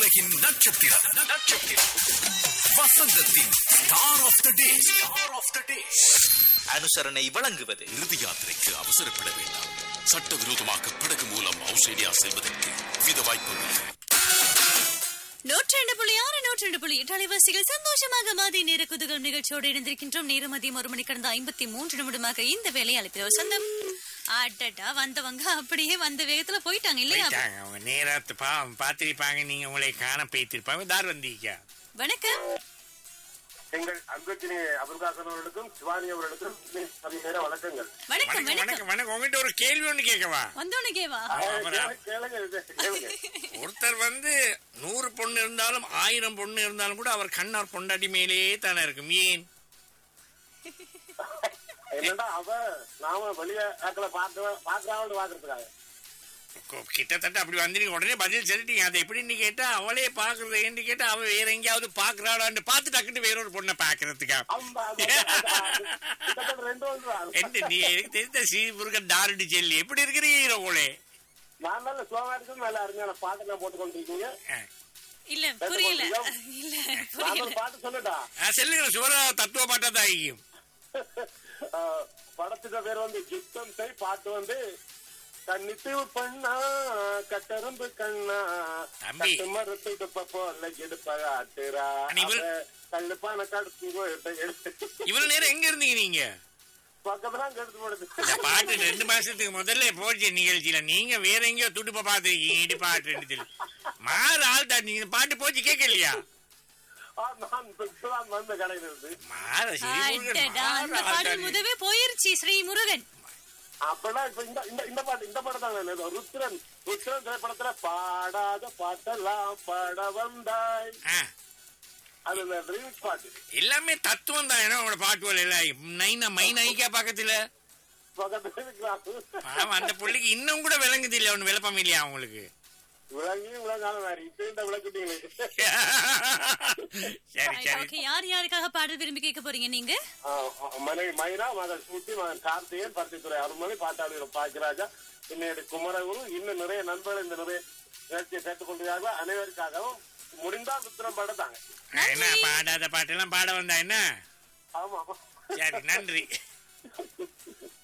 உலகின் நட்சத்திரம் நட்சத்திரம் வசந்தத்தின் star of the day star of the day அனுசரணை வழங்குவது இறுதி யாத்திரைக்கு அவசரப்பட வேண்டாம் சட்டவிரோதமாக படகு மூலம் ஆஸ்திரேலியா செல்வதற்கு வித வாய்ப்புள்ளது நூற்றி ரெண்டு புள்ளி ஆறு நூற்றி ரெண்டு புள்ளி எட்டு அலைவாசிகள் சந்தோஷமாக மதிய நேர குதுகல் நிகழ்ச்சியோடு இணைந்திருக்கின்றோம் நேர மதியம் ஒரு மணி கடந்த ஐம்பத்தி மூன்று நிமிடமாக இந்த வேலையை அழைப்பில் சொந்தம் அடடா வந்தவங்க அப்படியே வந்த வேகத்துல போயிட்டாங்க இல்லையா போயிட்டாங்க அவங்க நேரத்து பா பார்த்திருப்பாங்க நீங்க உங்களை காண போய்த்திருப்பாங்க தார் வந்தீங்க வணக்கம் எங்கள் அன்பத்தினி அபுல்காசன் அவர்களுக்கும் சிவானி அவர்களுக்கும் அதிகார வணக்கங்கள் வணக்கம் வணக்கம் வணக்கம் வணக்கம் வணக்கம் உங்ககிட்ட ஒரு கேள்வி ஒண்ணு கேட்கவா வந்தோன்னு கேவா அப்புறம் கேளுங்க இது, கேளுங்க ஒருத்தர் வந்து நூறு பொண்ணு இருந்தாலும் ஆயிரம் பொண்ணு இருந்தாலும் கூட அவர் கண்ணார் பொண்டாட்டி மேலேயே தானே இருக்கும் ஏன் என்னடா அவ நாம வெளிய ஆக்களை பார்க்க பாக்குறாங்க பாக்குறதுக்காக கொ- கிட்டத்தட்ட அப்படி வந்து நீங்க உடனே பதில் சொல்லிட்டீங்க அதை எப்படின்னு கேட்டா அவளே பாக்குறது ஏன்னு கேட்டா அவ வேற எங்கேயாவது பாக்குறாளான்னு பார்த்து டக்குன்னு வேற ஒரு பொண்ணை பாக்குறதுக்கா அம்பா, அது- அது- கிட்டத்தட்ட ரெண்டு வந்து என்ன நீ எனக்கு தெரிந்த ஸ்ரீ முருகன் டாரடி செல்லி எப்படி இருக்கிறீங்க உங்களே நான் நல்ல சுகமா இருக்கும் நல்ல அருமையான பாட்டு நான் போட்டு கொண்டிருக்கீங்க இல்ல புரியல இல்ல நான் புரியல ஒரு பாட்டு சொல்லட்டா சொல்லுங்க சுவரா தத்துவ பாட்டா தான் ஐயும் ஆஹ், படத்துக்கு பேர் வந்து யுத்தம் செய் பாட்டு வந்து கண்ணித்து பண்ணா கட்டரும்பு கண்ணா தம்பி. கட்டு மரத்து இடுப்ப போல எடுப்ப ஆட்டுறா அண்ணி, இவள்- கல்லுப்பான கடுத்து எடுத்து இவ்வளவு நேரம் எங்க இருந்தீங்க நீங்க பக்கத்துல கெடுத்து போடுது இந்த பாட்டு ரெண்டு மாசத்துக்கு முதல்ல போச்சு நிகழ்ச்சியில நீங்க வேற எங்கேயோ துடுப்ப பாத்துருக்கீங்க இடி பாட்டுன்னு சொல்லி மாறு ஆள் தான் நீங்க பாட்டு போச்சு கேட்கலையா ஆ, நான் இப்பதான் வந்த கடையில இருந்து மாற சரி முருகன், அடடா மாறு அந்த ஆள் பாடல் தான் நீ. முதவே போயிருச்சு ஸ்ரீ முருகன் அப்பதான் இப்ப இந்த இந்த இந்த பாட்டு இந்த பாட்டு தான் வேணும். ருத்ரன் ருத்ரன் திரைப்படத்துல பாடாத பாட்டெல்லாம் பாட வந்தாய் ஆ, அது இந்த ரிமிக்ஸ் பாட்டு எல்லாமே தத்துவம் தான் ஏன்னா உங்களோட பாட்டு வரல எல்லாம் நைனா மை நைக்கா பக்கத்துல பக்கத்துல இருக்கிறாங்க பாவம், அந்த புள்ளைக்கு இன்னும் கூட விளங்குது இல்ல ஒண்ணு விளப்பம் இல்லையா அவங்களுக்கு விளங்கி விளங்காத வேற இப்ப இந்த விளக்கிட்டீங்களே சரி சரி ஓகே யார் யாருக்காக பாடல் விரும்பி கேட்க போறீங்க நீங்க ஆ, மனைவி மைனா மகன் சூட்டி மகன் கார்த்திகேயன் பருத்தித்துறை அருள்மொழி பாட்டாளிகள் பாக்கியராஜா இன்னைய குமரகுரு இன்னும் நிறைய நண்பர்கள் இந்த நிறைய நிகழ்ச்சியை கேட்டுக்கொண்டிருக்காங்க அனைவருக்காகவும் முடிந்தால் புத்திரம் படத்தாங்க என்ன பாடாத பாட்டெல்லாம் பாட வந்தா என்ன ஆமா சரி நன்றி